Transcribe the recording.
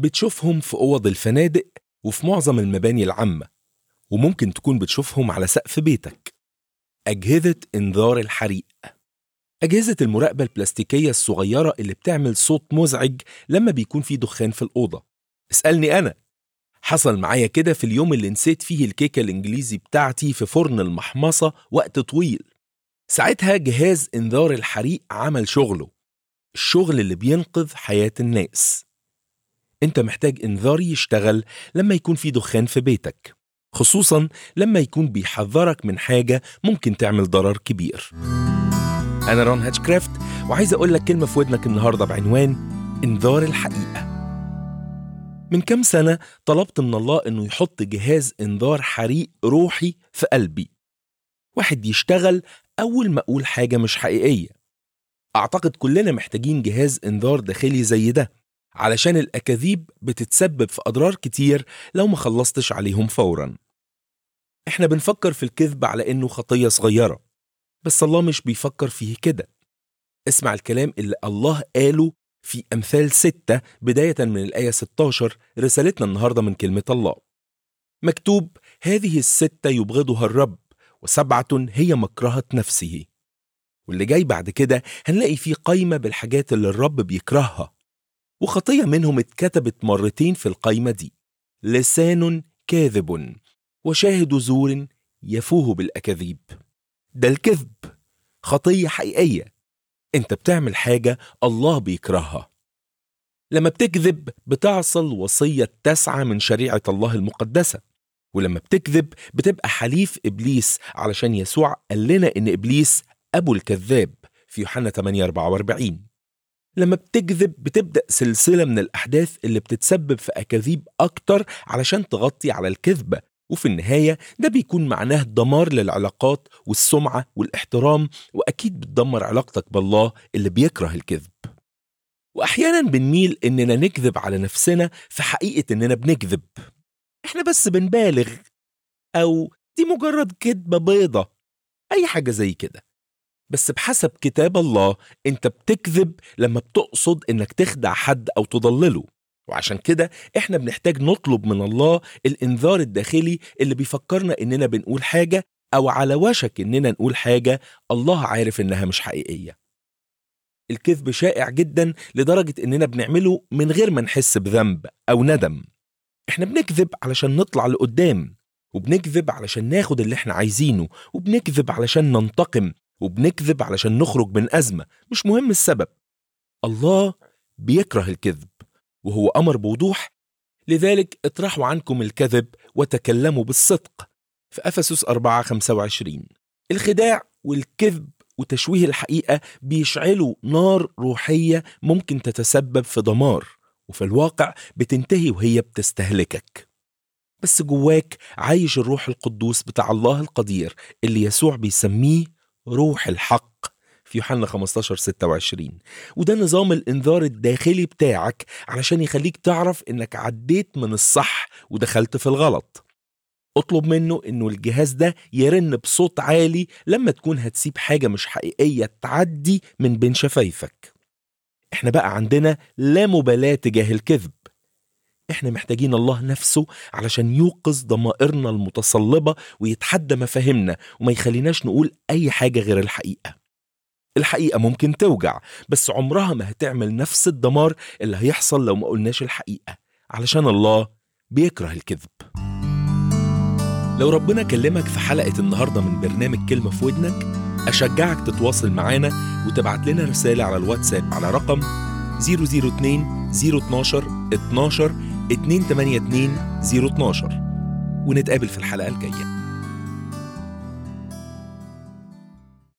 بتشوفهم في أوض الفنادق وفي معظم المباني العامة وممكن تكون بتشوفهم على سقف بيتك أجهزة إنذار الحريق أجهزة المراقبة البلاستيكية الصغيرة اللي بتعمل صوت مزعج لما بيكون في دخان في الأوضة اسألني أنا حصل معايا كده في اليوم اللي نسيت فيه الكيكة الإنجليزي بتاعتي في فرن المحمصة وقت طويل ساعتها جهاز إنذار الحريق عمل شغله الشغل اللي بينقذ حياة الناس انت محتاج انذار يشتغل لما يكون في دخان في بيتك خصوصا لما يكون بيحذرك من حاجة ممكن تعمل ضرر كبير أنا رون هاتشكرافت وعايز أقول لك كلمة في ودنك النهاردة بعنوان إنذار الحقيقة من كام سنة طلبت من الله إنه يحط جهاز إنذار حريق روحي في قلبي واحد يشتغل أول ما أقول حاجة مش حقيقية أعتقد كلنا محتاجين جهاز إنذار داخلي زي ده علشان الأكاذيب بتتسبب في أضرار كتير لو ما خلصتش عليهم فورا إحنا بنفكر في الكذب على إنه خطية صغيرة بس الله مش بيفكر فيه كده اسمع الكلام اللي الله قاله في أمثال ستة بداية من الآية 16 رسالتنا النهاردة من كلمة الله مكتوب هذه الستة يبغضها الرب وسبعة هي مكرهة نفسه واللي جاي بعد كده هنلاقي فيه قايمة بالحاجات اللي الرب بيكرهها وخطية منهم اتكتبت مرتين في القايمة دي لسان كاذب وشاهد زور يفوه بالأكاذيب ده الكذب خطية حقيقية انت بتعمل حاجة الله بيكرهها لما بتكذب بتعصل وصية تسعة من شريعة الله المقدسة ولما بتكذب بتبقى حليف إبليس علشان يسوع قال لنا إن إبليس أبو الكذاب في يوحنا 8 44 لما بتكذب بتبدأ سلسلة من الأحداث اللي بتتسبب في أكاذيب أكتر علشان تغطي على الكذبة وفي النهاية ده بيكون معناه دمار للعلاقات والسمعة والاحترام وأكيد بتدمر علاقتك بالله اللي بيكره الكذب وأحيانا بنميل إننا نكذب على نفسنا في حقيقة إننا بنكذب إحنا بس بنبالغ أو دي مجرد كذبة بيضة أي حاجة زي كده بس بحسب كتاب الله انت بتكذب لما بتقصد انك تخدع حد او تضلله وعشان كده احنا بنحتاج نطلب من الله الانذار الداخلي اللي بيفكرنا اننا بنقول حاجة او على وشك اننا نقول حاجة الله عارف انها مش حقيقية الكذب شائع جدا لدرجة اننا بنعمله من غير ما نحس بذنب او ندم احنا بنكذب علشان نطلع لقدام وبنكذب علشان ناخد اللي احنا عايزينه وبنكذب علشان ننتقم وبنكذب علشان نخرج من أزمة مش مهم السبب الله بيكره الكذب وهو أمر بوضوح لذلك اطرحوا عنكم الكذب وتكلموا بالصدق في أفسس 4 25 الخداع والكذب وتشويه الحقيقة بيشعلوا نار روحية ممكن تتسبب في دمار وفي الواقع بتنتهي وهي بتستهلكك بس جواك عايش الروح القدوس بتاع الله القدير اللي يسوع بيسميه روح الحق في يوحنا 15 26 وده نظام الانذار الداخلي بتاعك علشان يخليك تعرف انك عديت من الصح ودخلت في الغلط اطلب منه انه الجهاز ده يرن بصوت عالي لما تكون هتسيب حاجة مش حقيقية تعدي من بين شفايفك احنا بقى عندنا لا مبالاة تجاه الكذب احنا محتاجين الله نفسه علشان يوقظ ضمائرنا المتصلبة ويتحدى مفاهيمنا وما يخليناش نقول أي حاجة غير الحقيقة الحقيقة ممكن توجع بس عمرها ما هتعمل نفس الدمار اللي هيحصل لو ما قلناش الحقيقة علشان الله بيكره الكذب لو ربنا كلمك في حلقة النهاردة من برنامج كلمة في ودنك أشجعك تتواصل معانا وتبعت لنا رسالة على الواتساب على رقم 002 012 12 282 012 ونتقابل في الحلقة الجاية